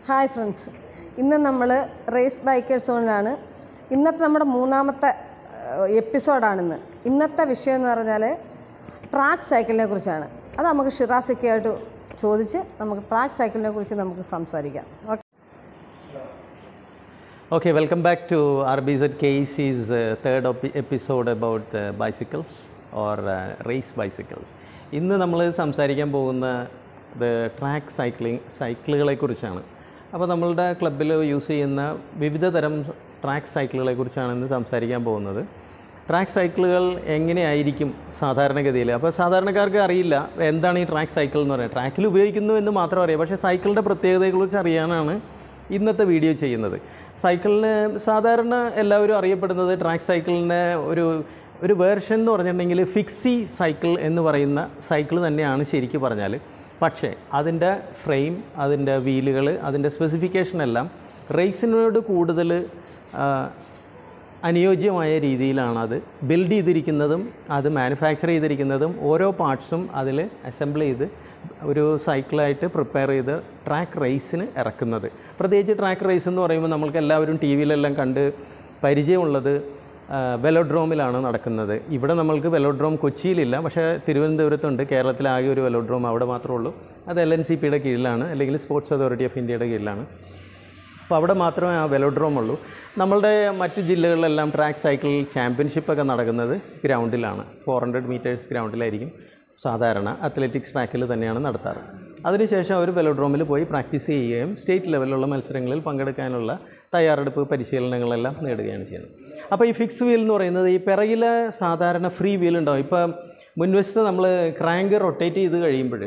Hi friends ഇന്ന് നമ്മൾ raise bikers സോണിലാണ് ഇന്നത്തെ നമ്മുടെ മൂന്നാമത്തെ എപ്പിസോഡാണിന്ന് ഇന്നത്തെ വിഷയം എന്ന് പറഞ്ഞാൽ ട്രാക്ക് സൈക്കിളിനെ കുറിച്ചാണ് അത് നമുക്ക് ഷിറാസിക്കായിട്ട് ചോദിച്ച് നമുക്ക് ട്രാക്ക് സൈക്കിളിനെ കുറിച്ച് നമുക്ക് സംസാരിക്കാം okay Okay, welcome back to RBZ KEC's uh, third op- episode about uh, bicycles or uh, race bicycles. ഇന്ന് നമ്മൾ സംസാരിക്കാൻ പോകുന്ന ഇത് ട്രാക്ക് സൈക്ലിംഗ് സൈക്കിളുകളെ കുറിച്ചാണ് അപ്പോൾ നമ്മളുടെ ക്ലബിൽ യൂസ് ചെയ്യുന്ന വിവിധ തരം ട്രാക്ക് സൈക്കിളുകളെ കുറിച്ചാണ് ഇന്ന് സംസാരിക്കാൻ പോകുന്നത് ട്രാക്ക് സൈക്കിളുകൾ എങ്ങനെയായിരിക്കും സാധാരണഗതിയിൽ അപ്പോൾ സാധാരണക്കാർക്ക് അറിയില്ല എന്താണ് ഈ ട്രാക്ക് സൈക്കിൾ എന്ന് പറയുന്നത് ട്രാക്കിൽ ഉപയോഗിക്കുന്നു എന്ന് മാത്രം അറിയാം പക്ഷേ സൈക്കിളിൻ്റെ പ്രത്യേകതയെക്കുറിച്ച് അറിയാനാണ് ഇന്നത്തെ വീഡിയോ ചെയ്യുന്നത് സൈക്കിളിന് സാധാരണ എല്ലാവരും അറിയപ്പെടുന്നത് ട്രാക്ക് സൈക്കിളിൻ്റെ ഒരു ഒരു വേർഷൻ എന്ന് പറഞ്ഞിട്ടുണ്ടെങ്കിൽ ഫിക്സി സൈക്കിൾ എന്ന് പറയുന്ന സൈക്കിൾ തന്നെയാണ് ശരിക്കും പറഞ്ഞാൽ പക്ഷേ അതിൻ്റെ ഫ്രെയിം അതിൻ്റെ വീലുകൾ അതിൻ്റെ സ്പെസിഫിക്കേഷൻ എല്ലാം റേസിനോട് കൂടുതൽ ആ, അനുയോജ്യമായ രീതിയിലാണ് അത് ബിൽഡ് ചെയ്തിരിക്കുന്നതും അത് മാനുഫാക്ചർ ചെയ്തിരിക്കുന്നതും ഓരോ പാർട്സും അതിൽ അസംബിൾ ചെയ്ത് ഒരു സൈക്കിളായിട്ട് പ്രിപ്പയർ ചെയ്ത് ട്രാക്ക് റേസിന് ഇറക്കുന്നത് പ്രത്യേകിച്ച് ട്രാക്ക് റേസ് എന്ന് പറയുമ്പോൾ നമ്മൾക്ക് എല്ലാവരും ടി വിയിലെല്ലാം കണ്ട് പരിചയമുള്ളത് ആ, വെലോഡ്രോമിലാണ് നടക്കുന്നത് ഇവിടെ നമ്മൾക്ക് വെലോഡ്രോം കൊച്ചിയിലില്ല പക്ഷേ തിരുവനന്തപുരത്തുണ്ട് കേരളത്തിലാകെ ഒരു വെലോഡ്രോം അവിടെ മാത്രമേ ഉള്ളൂ അത് എൽ എൻ സി പിയുടെ കീഴിലാണ് അല്ലെങ്കിൽ സ്പോർട്സ് അതോറിറ്റി ഓഫ് ഇന്ത്യയുടെ കീഴിലാണ് അപ്പോൾ അവിടെ മാത്രമേ ആ വെലോഡ്രോം ഉള്ളൂ നമ്മളുടെ മറ്റ് ജില്ലകളിലെല്ലാം ട്രാക്ക് സൈക്കിൾ ചാമ്പ്യൻഷിപ്പൊക്കെ നടക്കുന്നത് ഗ്രൗണ്ടിലാണ് ഫോർ ഹൺഡ്രഡ് മീറ്റേഴ്സ് ഗ്രൗണ്ടിലായിരിക്കും സാധാരണ അത്ലറ്റിക്സ് ട്രാക്കിൽ തന്നെയാണ് നടത്താറ് അതിനുശേഷം അവർ വെലോഡ്രോമിൽ പോയി പ്രാക്ടീസ് ചെയ്യുകയും സ്റ്റേറ്റ് ലെവലിലുള്ള മത്സരങ്ങളിൽ പങ്കെടുക്കാനുള്ള തയ്യാറെടുപ്പ് പരിശീലനങ്ങളെല്ലാം നേടുകയാണ് ചെയ്യുന്നത് അപ്പോൾ ഈ ഫിക്സ് വീൽ എന്ന് പറയുന്നത് ഈ പിറകിലെ സാധാരണ ഫ്രീ വീൽ ഉണ്ടാവും ഇപ്പോൾ മുൻവശത്ത് നമ്മൾ ക്രാങ്ക് റൊട്ടേറ്റ് ചെയ്ത് കഴിയുമ്പോൾ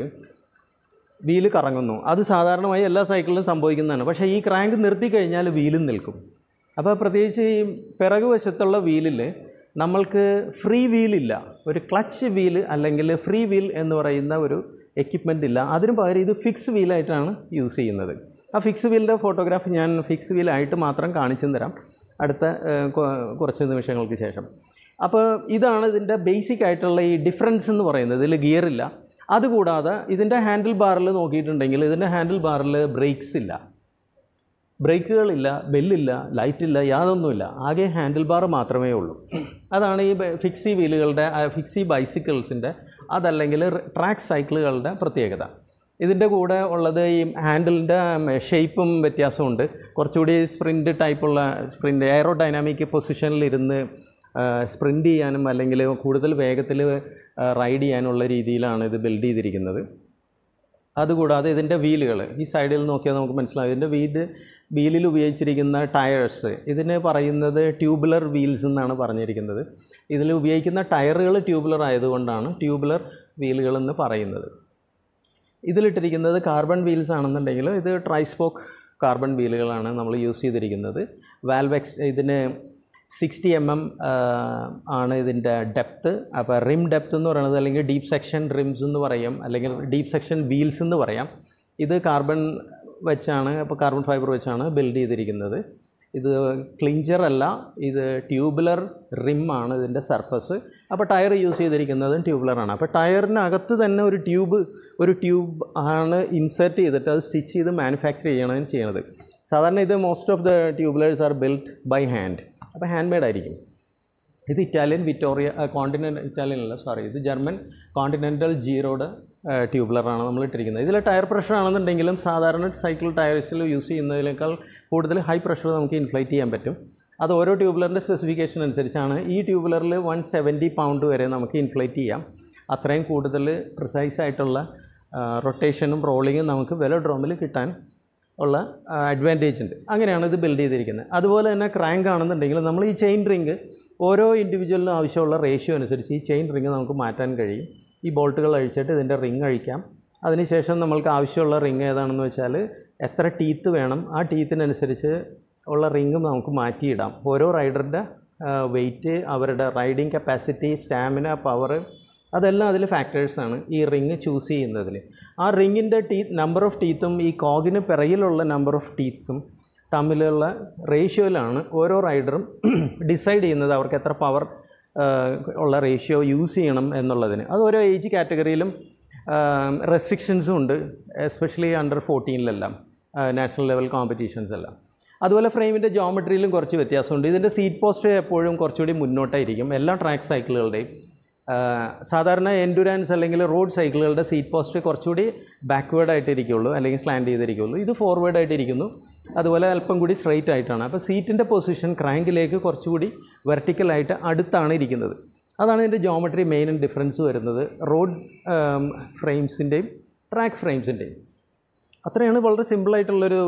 വീല് കറങ്ങുന്നു അത് സാധാരണമായി എല്ലാ സൈക്കിളിലും സംഭവിക്കുന്നതാണ് പക്ഷേ ഈ ക്രാങ്ക് നിർത്തി കഴിഞ്ഞാൽ വീലും നിൽക്കും അപ്പോൾ പ്രത്യേകിച്ച് ഈ പിറകു വശത്തുള്ള വീലിൽ നമ്മൾക്ക് ഫ്രീ വീലില്ല ഒരു ക്ലച്ച് വീല് അല്ലെങ്കിൽ ഫ്രീ വീൽ എന്ന് പറയുന്ന ഒരു എക്യുപ്മെൻ്റ് ഇല്ല അതിന് പകരം ഇത് ഫിക്സ് വീലായിട്ടാണ് യൂസ് ചെയ്യുന്നത് ആ ഫിക്സ് വീലിൻ്റെ ഫോട്ടോഗ്രാഫ് ഞാൻ ഫിക്സ് വീലായിട്ട് മാത്രം കാണിച്ചു തരാം അടുത്ത ഏഹ്, കൊ- കുറച്ച് നിമിഷങ്ങൾക്ക് ശേഷം അപ്പോൾ ഇതാണ് ഇതിൻ്റെ ബേസിക് ആയിട്ടുള്ള ഈ ഡിഫറൻസ് എന്ന് പറയുന്നത് ഇതിൽ ഗിയറില്ല അതുകൂടാതെ ഇതിൻ്റെ ഹാൻഡിൽ ബാറിൽ നോക്കിയിട്ടുണ്ടെങ്കിൽ ഇതിൻ്റെ ഹാൻഡിൽ ബാറിൽ ബ്രേക്സ് ഇല്ല ബ്രേക്കുകളില്ല ബെല്ലില്ല ലൈറ്റില്ല യാതൊന്നുമില്ല ആകെ ഹാൻഡിൽ ബാർ മാത്രമേ ഉള്ളൂ അതാണ് ഈ ബ- ഫിക്സി വീലുകളുടെ ആ, ഫിക്സി ബൈസിക്കിൾസിൻ്റെ അതല്ലെങ്കിൽ ട്രാക്ക് സൈക്കിളുകളുടെ പ്രത്യേകത ഇതിൻ്റെ കൂടെ ഉള്ളത് ഈ ഹാൻഡിലിൻ്റെ ഷേപ്പും വ്യത്യാസമുണ്ട് കുറച്ചുകൂടി സ്പ്രിൻ്റ് ടൈപ്പുള്ള സ്പ്രിൻ്റ് എയറോ ഡൈനാമിക് പൊസിഷനിലിരുന്ന് സ്പ്രിൻ്റ് ചെയ്യാനും അല്ലെങ്കിൽ കൂടുതൽ വേഗത്തിൽ റൈഡ് ചെയ്യാനുള്ള രീതിയിലാണ് ഇത് ബിൽഡ് ചെയ്തിരിക്കുന്നത് അതുകൂടാതെ ഇതിൻ്റെ വീലുകൾ ഈ സൈഡിൽ നോക്കിയാൽ നമുക്ക് മനസ്സിലാവും ഇതിൻ്റെ വീല് വീലിൽ ഉപയോഗിച്ചിരിക്കുന്ന ടയേഴ്സ് ഇതിന് പറയുന്നത് ട്യൂബുലർ വീൽസ് എന്നാണ് പറഞ്ഞിരിക്കുന്നത് ഇതിൽ ഉപയോഗിക്കുന്ന ടയറുകൾ ട്യൂബുലർ ആയതുകൊണ്ടാണ് ട്യൂബുലർ വീലുകൾ എന്ന് പറയുന്നത് ഇതിലിട്ടിരിക്കുന്നത് കാർബൺ വീൽസ് ആണെന്നുണ്ടെങ്കിൽ ഇത് ട്രൈസ്പോക്ക് കാർബൺ വീലുകളാണ് നമ്മൾ യൂസ് ചെയ്തിരിക്കുന്നത് വാൽവെക്സ് ഇതിന് സിക്സ്റ്റി എം എം ആണ് ഇതിൻ്റെ ഡെപ്ത്ത് അപ്പോൾ റിം ഡെപ്ത്ത് എന്ന് പറയുന്നത് അല്ലെങ്കിൽ ഡീപ്പ് സെക്ഷൻ റിംസ് എന്ന് പറയും അല്ലെങ്കിൽ ഡീപ്പ് സെക്ഷൻ വീൽസ് എന്ന് പറയാം ഇത് കാർബൺ വെച്ചാണ് അപ്പോൾ കാർബൺ ഫൈബർ വെച്ചാണ് ബിൽഡ് ചെയ്തിരിക്കുന്നത് ഇത് ക്ലിഞ്ചർ അല്ല ഇത് ട്യൂബുലർ റിം ആണ് ഇതിൻ്റെ സർഫസ് അപ്പോൾ ടയർ യൂസ് ചെയ്തിരിക്കുന്നതും ട്യൂബുലറാണ് അപ്പോൾ ടയറിനകത്ത് തന്നെ ഒരു ട്യൂബ് ഒരു ട്യൂബ് ആണ് ഇൻസേർട്ട് ചെയ്തിട്ട് അത് സ്റ്റിച്ച് ചെയ്ത് മാനുഫാക്ചർ ചെയ്യണതാണ് ചെയ്യണത് സാധാരണ ഇത് most of the tubulars are built by hand അപ്പോൾ ഹാൻഡ് മെയ്ഡ് ആയിരിക്കും ഇത് ഇറ്റാലിയൻ വിറ്റോറിയ കോണ്ടിനെൻ്റ് ഇറ്റാലിയൻ അല്ല സോറി ഇത് ജർമ്മൻ കോണ്ടിനെൻ്റൽ ജീറോയുടെ ട്യൂബുലറാണ് നമ്മൾ ഇട്ടിരിക്കുന്നത് ഇതിൽ ടയർ പ്രഷർ ആണെന്നുണ്ടെങ്കിലും സാധാരണ സൈക്കിൾ ടയർസിൽ യൂസ് ചെയ്യുന്നതിനേക്കാൾ കൂടുതൽ ഹൈ പ്രഷർ നമുക്ക് ഇൻഫ്ലൈറ്റ് ചെയ്യാൻ പറ്റും അത് ഓരോ ട്യൂബുലറിൻ്റെ സ്പെസിഫിക്കേഷൻ അനുസരിച്ചാണ് ഈ ട്യൂബുലറിൽ വൺ സെവൻറ്റി പൗണ്ട് വരെ നമുക്ക് ഇൻഫ്ലൈറ്റ് ചെയ്യാം അത്രയും കൂടുതൽ പ്രിസൈസ് ആയിട്ടുള്ള റൊട്ടേഷനും റോളിങ്ങും നമുക്ക് വെലോഡ്രോമിൽ കിട്ടാൻ ഉള്ള അഡ്വാൻറ്റേജ് ഉണ്ട് അങ്ങനെയാണ് ഇത് ബിൽഡ് ചെയ്തിരിക്കുന്നത് അതുപോലെ തന്നെ ക്രാങ്ക് ആണെന്നുണ്ടെങ്കിൽ നമ്മൾ ഈ ചെയിൻ റിങ് ഓരോ ഇൻഡിവിജ്വലിനും ആവശ്യമുള്ള റേഷ്യോ അനുസരിച്ച് ഈ ചെയിൻ റിങ് നമുക്ക് മാറ്റാൻ കഴിയും ഈ ബോൾട്ടുകൾ അഴിച്ചിട്ട് ഇതിൻ്റെ റിങ് അഴിക്കാം അതിനുശേഷം നമ്മൾക്ക് ആവശ്യമുള്ള റിങ് ഏതാണെന്ന് വെച്ചാൽ എത്ര ടീത്ത് വേണം ആ ടീത്തിനനുസരിച്ച് ഉള്ള റിങ്ങും നമുക്ക് മാറ്റിയിടാം ഓരോ റൈഡറിൻ്റെ വെയിറ്റ് അവരുടെ റൈഡിങ് കപ്പാസിറ്റി സ്റ്റാമിന പവർ അതെല്ലാം അതിൽ ഫാക്ടേഴ്സാണ് ഈ റിങ് ചൂസ് ചെയ്യുന്നതിൽ ആ റിങ്ങിൻ്റെ ടീ നമ്പർ ഓഫ് ടീത്തും ഈ കോഗിന് പിറകിലുള്ള നമ്പർ ഓഫ് ടീത്ത്സും തമ്മിലുള്ള റേഷ്യോയിലാണ് ഓരോ റൈഡറും ഡിസൈഡ് ചെയ്യുന്നത് അവർക്ക് എത്ര പവർ ഉള്ള റേഷ്യോ യൂസ് ചെയ്യണം എന്നുള്ളതിന് അത് ഓരോ ഏജ് കാറ്റഗറിയിലും റെസ്ട്രിക്ഷൻസും ഉണ്ട് എസ്പെഷ്യലി അണ്ടർ ഫോർട്ടീനിലെല്ലാം നാഷണൽ ലെവൽ കോമ്പറ്റീഷൻസ് എല്ലാം അതുപോലെ ഫ്രെയിമിൻ്റെ ജോമെട്രിയിലും കുറച്ച് വ്യത്യാസമുണ്ട് ഇതിൻ്റെ സീറ്റ് പോസ്റ്റ് എപ്പോഴും കുറച്ചുകൂടി മുന്നോട്ടായിരിക്കും എല്ലാ ട്രാക്ക് സൈക്കിളുകളുടെയും സാധാരണ എൻഡുരാൻസ് അല്ലെങ്കിൽ റോഡ് സൈക്കിളുകളുടെ സീറ്റ് പോസ്റ്റ് കുറച്ചുകൂടി ബാക്ക്വേർഡ് ആയിട്ട് ഇരിക്കുള്ളൂ അല്ലെങ്കിൽ സ്ലാൻഡ് ചെയ്തിരിക്കുള്ളൂ ഇത് ഫോർവേഡ് ആയിട്ട് ഇരിക്കുന്നു അതുപോലെ അല്പം കൂടി സ്ട്രൈറ്റ് ആയിട്ടാണ് അപ്പോൾ സീറ്റിൻ്റെ പൊസിഷൻ ക്രാങ്കിലേക്ക് കുറച്ചുകൂടി വെർട്ടിക്കലായിട്ട് അടുത്താണ് ഇരിക്കുന്നത് അതാണ് ഇതിൻ്റെ ജോമെട്രി മെയിൻ ഡിഫറൻസ് വരുന്നത് റോഡ് ഫ്രെയിംസിൻ്റെയും ട്രാക്ക് ഫ്രെയിംസിൻ്റെയും അത്രയാണ് വളരെ സിമ്പിളായിട്ടുള്ളൊരു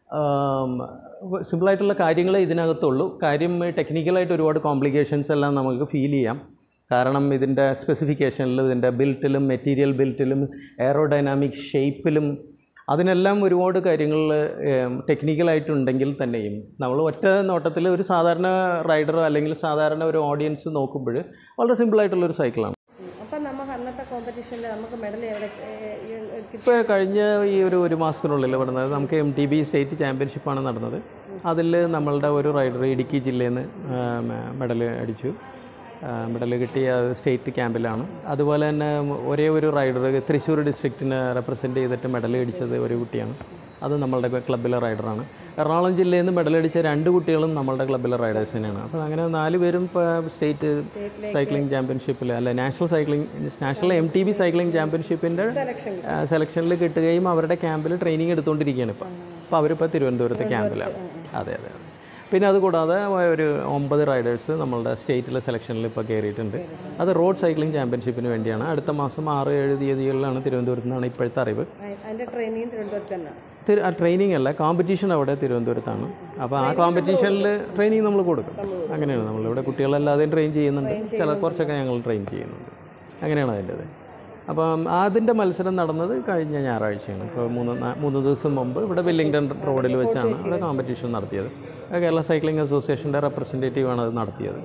സിമ്പിളായിട്ടുള്ള കാര്യങ്ങളെ ഇതിനകത്തുള്ളൂ കാര്യം ടെക്നിക്കലായിട്ട് ഒരുപാട് കോംപ്ലിക്കേഷൻസ് എല്ലാം നമുക്ക് ഫീൽ ചെയ്യാം കാരണം ഇതിൻ്റെ സ്പെസിഫിക്കേഷനിലും ഇതിൻ്റെ ബിൽറ്റിലും മെറ്റീരിയൽ ബിൽറ്റിലും എയറോഡൈനാമിക് ഷേപ്പിലും അതിനെല്ലാം ഒരുപാട് കാര്യങ്ങൾ ടെക്നിക്കലായിട്ടുണ്ടെങ്കിൽ തന്നെയും നമ്മൾ ഒറ്റ നോട്ടത്തിൽ ഒരു സാധാരണ റൈഡറോ അല്ലെങ്കിൽ സാധാരണ ഒരു ഓഡിയൻസ് നോക്കുമ്പോൾ വളരെ സിമ്പിളായിട്ടുള്ളൊരു സൈക്കിളാണ് അപ്പം നമുക്ക് അന്നത്തെ കോമ്പറ്റീഷനിൽ നമുക്ക് മെഡൽ എവിടെ ഇപ്പോൾ കഴിഞ്ഞ ഈ ഒരു ഒരു മാസത്തിനുള്ളിൽ നടന്നത് നമുക്ക് എം ടി ബി സ്റ്റേറ്റ് ചാമ്പ്യൻഷിപ്പാണ് നടന്നത് അതിൽ നമ്മളുടെ ഒരു റൈഡർ ഇടുക്കി ജില്ലയിൽ നിന്ന് മെഡൽ അടിച്ചു മെഡൽ കിട്ടിയ സ്റ്റേറ്റ് ക്യാമ്പിലാണ് അതുപോലെ തന്നെ ഒരേ ഒരു റൈഡർ തൃശ്ശൂർ ഡിസ്ട്രിക്റ്റിനെ റെപ്രസെൻറ്റ് ചെയ്തിട്ട് മെഡൽ അടിച്ചത് ഒരു കുട്ടിയാണ് അത് നമ്മളുടെ ക്ലബ്ബിലെ റൈഡറാണ് എറണാകുളം ജില്ലയിൽ നിന്ന് മെഡൽ അടിച്ച രണ്ട് കുട്ടികളും നമ്മളുടെ ക്ലബ്ബിലെ റൈഡേഴ്സ് തന്നെയാണ് അപ്പോൾ അങ്ങനെ നാല് പേരും ഇപ്പോൾ സ്റ്റേറ്റ് സൈക്ലിംഗ് ചാമ്പ്യൻഷിപ്പിൽ അല്ല national cycling national M T B cycling ചാമ്പ്യൻഷിപ്പിൻ്റെ സെലക്ഷനിൽ കിട്ടുകയും അവരുടെ ക്യാമ്പിൽ ട്രെയിനിങ് എടുത്തുകൊണ്ടിരിക്കുകയാണ് ഇപ്പോൾ അപ്പോൾ അവരിപ്പോൾ തിരുവനന്തപുരത്തെ ക്യാമ്പിലാണ് അതെ അതെ അതെ പിന്നെ അതുകൂടാതെ ഒരു ഒമ്പത് റൈഡേഴ്സ് നമ്മളുടെ സ്റ്റേറ്റിലെ സെലക്ഷനിൽ ഇപ്പോൾ കയറിയിട്ടുണ്ട് അത് റോഡ് സൈക്ലിംഗ് ചാമ്പ്യൻഷിപ്പിന് വേണ്ടിയാണ് അടുത്ത മാസം ആറ് ഏഴ് തീയതികളിലാണ് തിരുവനന്തപുരത്ത് നിന്നാണ് ഇപ്പോഴത്തെ അറിവ് അതിൻ്റെ ട്രെയിനിങ് തിരുവനന്തപുരത്ത് തന്നെ തിരു ട്രെയിനിങ് അല്ല കോമ്പറ്റീഷൻ അവിടെ തിരുവനന്തപുരത്താണ് അപ്പോൾ ആ കോമ്പറ്റീഷനിൽ ട്രെയിനിങ് നമ്മൾ കൊടുക്കും അങ്ങനെയാണ് നമ്മളിവിടെ കുട്ടികളല്ലാതെയും ട്രെയിൻ ചെയ്യുന്നുണ്ട് ചില കുറച്ചൊക്കെ ഞങ്ങൾ ട്രെയിൻ ചെയ്യുന്നുണ്ട് അങ്ങനെയാണ് അതിൻ്റെത് അപ്പം അതിൻ്റെ മത്സരം നടന്നത് കഴിഞ്ഞ ഞായറാഴ്ചയാണ് ഇപ്പോൾ മൂന്ന് നാ- മൂന്ന് ദിവസം മുമ്പ് ഇവിടെ വെല്ലിംഗ്ടൺ റോഡിൽ വെച്ചാണ് അവിടെ കോമ്പറ്റീഷൻ നടത്തിയത് അത് കേരള സൈക്ലിംഗ് അസോസിയേഷൻ്റെ റെപ്രസെൻറ്റേറ്റീവാണ് അത് നടത്തിയത്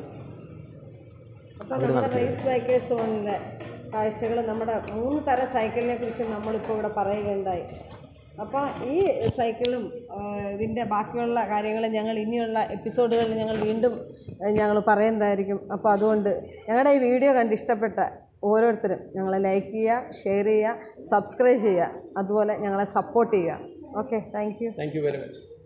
അപ്പോൾ നമ്മുടെ റേസ് ബൈക്കേഴ്സ് സോണിൻ്റെ കാഴ്ചകൾ നമ്മുടെ മൂന്ന് തരം സൈക്കിളിനെ കുറിച്ച് നമ്മളിപ്പോൾ ഇവിടെ പറയുകയുണ്ടായി അപ്പോൾ ഈ സൈക്കിളും ആ, ഇതിൻ്റെ ബാക്കിയുള്ള കാര്യങ്ങൾ ഞങ്ങൾ ഇനിയുള്ള എപ്പിസോഡുകളിൽ ഞങ്ങൾ വീണ്ടും ഞങ്ങൾ പറയുന്നതായിരിക്കും അപ്പോൾ അതുകൊണ്ട് ഞങ്ങളുടെ ഈ വീഡിയോ കണ്ട് ഇഷ്ടപ്പെട്ട ഓരോരുത്തരും ഞങ്ങളെ ലൈക്ക് ചെയ്യുക ഷെയർ ചെയ്യുക സബ്സ്ക്രൈബ് ചെയ്യുക അതുപോലെ ഞങ്ങളെ സപ്പോർട്ട് ചെയ്യുക okay thank you thank you very much